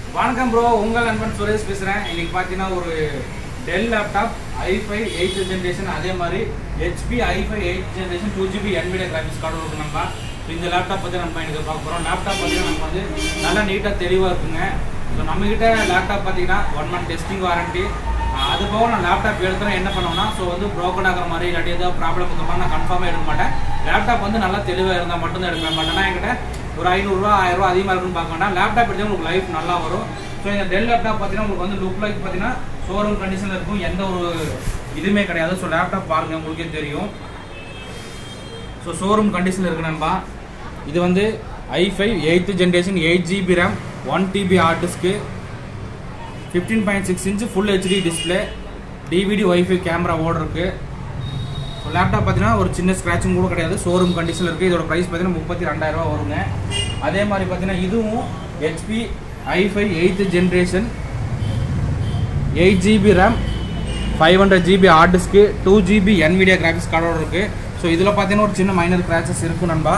வணக்கம் ப்ரோ உங்கள் நண்பன் சுரேஷ் பேசுகிறேன் இன்னைக்கு பார்த்தீங்கன்னா ஒரு Dell laptop i five eight generation அதே மாதிரி HP i five eight generation two GB NVIDIA graphics card இருக்கு நம்ம So, இந்த லேப்டாப் பற்றி நம்ம எனக்கு பார்க்க போகிறோம் லேப்டாப் பார்த்தீங்கன்னா நம்ம வந்து நல்லா நீட்டாக தெளிவாக இருக்குங்க ஸோ நம்மக்கிட்ட லேப்டாப் பார்த்தீங்கன்னா ஒன் மந்த் டெஸ்டிங் வாரண்டி அது போக நான் லேப்டாப் எடுக்கிறேன் என்ன பண்ணுவேன்னா ஸோ வந்து ப்ரோக்கன் ஆகிற மாதிரி இல்லாட்டி ஏதாவது ப்ராப்ளம் இருக்கிற மாதிரி நான் கன்ஃபார்மாக எடுக்க மாட்டேன் லேப்டாப் வந்து நல்லா தெளிவாக இருந்தால் மட்டும்தான் எடுக்க மாட்டேன் என்கிட்ட ஒரு ஐநூறுரூவா ஆயிரம் ரூபா அதிகமாக இருக்குன்னு பார்க்க வேண்டாம் லேப்டாப் எடுத்தால் உங்களுக்கு லைஃப் நல்லா வரும் ஸோ இந்த டெல் லேப்டாப் பார்த்தீங்கன்னா உங்களுக்கு வந்து லுக் லைக் பார்த்தீங்கன்னா ஷோரூம் கண்டிஷனில் இருக்கும் எந்த ஒரு இதுவுமே கிடையாது ஸோ லேப்டாப் பாருங்க உங்களுக்கே தெரியும் ஸோ ஷோரூம் கண்டிஷனில் இருக்கு நண்பா இது வந்து i five eighth generation eight GB RAM one TB hard disk fifteen point six inch full HD display DVD WiFi camera ஓட இருக்கு ஸோ லேப்டாப் பார்த்தீங்கன்னா ஒரு சின்ன ஸ்க்ராட்சும் கூட கிடையாது ஷோரூம் கண்டிஷனில் இருக்குது இதோட ப்ரைஸ் பார்த்தீங்கன்னா முப்பத்தி ரெண்டாயிரரூவா வருங்க அதே மாதிரி பார்த்தீங்கன்னா இதுவும் HP i five eighth generation eight GB RAM five hundred GB hard disk two GB NVIDIA graphics கார்டோட இருக்குது ஸோ இதில் பார்த்தீங்கன்னா ஒரு சின்ன மைனர் கிராச்சஸ் இருக்கும் நண்பா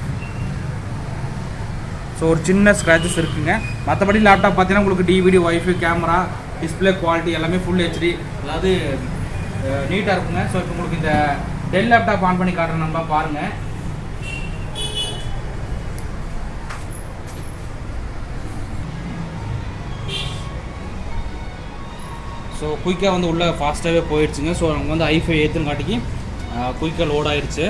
ஸோ ஒரு சின்ன ஸ்க்ராச்சஸ் இருக்குங்க மற்றபடி லேப்டாப் பார்த்தீங்கன்னா உங்களுக்கு DVD WiFi camera display quality எல்லாமே ஃபுல் ஹெச்டி அதாவது நீட்டாக இருக்குங்க ஸோ இப்போ உங்களுக்கு இந்த டெல் லேப்டாப் ஆன் பண்ணி காட்டுறேன் நண்பா பாருங்கள் ஸோ குயிக்காக வந்து உள்ளே ஃபாஸ்ட்டாகவே போயிடுச்சுங்க ஸோ நமக்கு வந்து ஐஃபை ஏற்றுன்னு காட்டிக்கு குயிக்காக லோட் ஆயிடுச்சு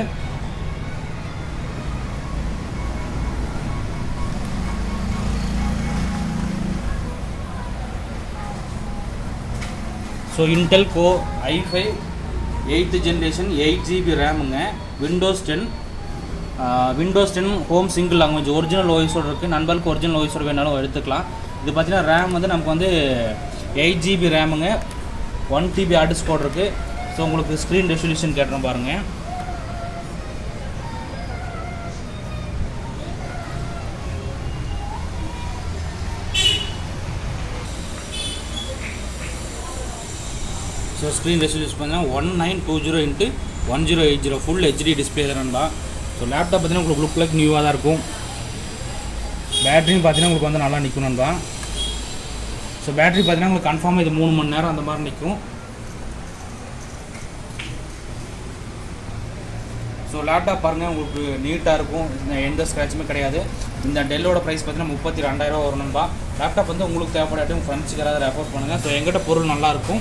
so Intel core i five eighth generation eight GB ரேமுங்க Windows ten Windows ten home single language original ஓஎஸோடு இருக்குது நண்பர்களுக்கு ஒரிஜினல் ஓஎஸோடு வேணாலும் எடுத்துக்கலாம் இது பார்த்தீங்கன்னா ரேம் வந்து நமக்கு வந்து எயிட் ஜிபி ரேமுங்க ஒன் டிபி ஆர்டிஸ் கோட் இருக்குது ஸோ உங்களுக்கு ஸ்க்ரீன் ரெசல்யூஷன் கேட்டுறோம் பாருங்கள் ஸோ ஸ்க்ரீன் ரெசல்யூஷன் பார்த்தீங்கன்னா one nine two zero into one zero eight zero full HD display தானேன்பா ஸோ லேப்டாப் பார்த்தீங்கன்னா உங்களுக்கு லுக் லைக் நியூவாக தான் இருக்கும் பேட்டரியும் பார்த்தீங்கன்னா உங்களுக்கு வந்து நல்லா நிற்கும் நண்பா ஸோ பேட்டரி பார்த்தீங்கன்னா உங்களுக்கு கன்ஃபார்மாக இது மூணு மணி நேரம் அந்த மாதிரி நிற்கும் ஸோ லேப்டாப் பாருங்கள் உங்களுக்கு நீட்டாக இருக்கும் இந்த எந்த ஸ்க்ராட்சுமே கிடையாது இந்த டெல்லோட ப்ரைஸ் பார்த்தீங்கன்னா முப்பத்தி ரெண்டாயிரம் வரும் நண்பா லேப்டாப் வந்து உங்களுக்கு தேவைப்படாட்டி உங்கள் ஃப்ரெண்ட்ஸுக்கு யாராவது ரெஃபர் பண்ணுங்கள் ஸோ எங்கிட்ட பொருள் நல்லா இருக்கும்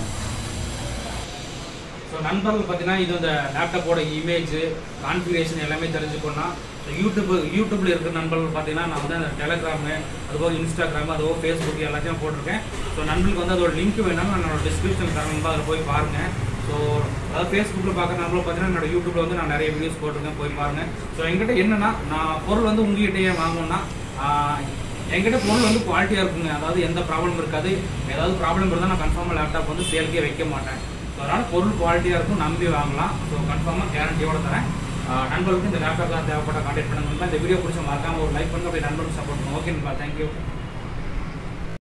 ஸோ நண்பர்கள் பார்த்தீங்கன்னா இது இந்த லேப்டாப்போட இமேஜ் கான்ஃபிகரேஷன் எல்லாமே தெரிஞ்சுக்கணும்னா யூடியூப் யூடியூப்ல இருக்கிற நண்பர்கள் பார்த்தீங்கன்னா நான் வந்து அந்த டெலகிராமு அதுபோக இன்ஸ்டாகிராம் அதுபோக ஃபேஸ்புக் எல்லாத்தையும் போட்டிருக்கேன் ஸோ நண்பர்களுக்கு வந்து அதோட லிங்க் வேணாலும் நான் என்னோட டிஸ்கிரிப்ஷன் தரணும் அதில் போய் பாருங்க ஸோ அதாவது ஃபேஸ்புக்கில் பார்க்குற நண்பர்கள் பார்த்தீங்கன்னா என்னோட யூடியூப்ல வந்து நான் நிறைய வீடியோஸ் போட்டிருக்கேன் போய் பாருங்க ஸோ என்கிட்ட என்னன்னா நான் பொருள் வந்து உங்ககிட்டயே வாங்கணும்னா ஆஹ், என்கிட்ட பொருள் வந்து குவாலிட்டியாக இருக்குங்க அதாவது எந்த ப்ராப்ளம் இருக்காது ஏதாவது ப்ராப்ளம் இருந்தால் நான் கன்ஃபார்மாக லேப்டாப் வந்து சேல்க்கே வைக்க மாட்டேன் ஸோ அதனால் பொருள் குவாலிட்டியாக இருக்கும் நம்பி வாங்கலாம் ஸோ கன்ஃபார்மாக கேரண்டியோட தரேன் ஆஹ் நண்பர்களுக்கு இந்த லேப்டாப் தேவைப்பட்ட கான்டாக்ட் பண்ணுங்க இந்த வீடியோ பிடிச்ச மறக்காம ஒரு லைக் பண்ணுங்க அப்படியே நண்பர்களுக்கு சப்போர்ட் பண்ணுங்க ஓகேங்களா தேங்க்யூ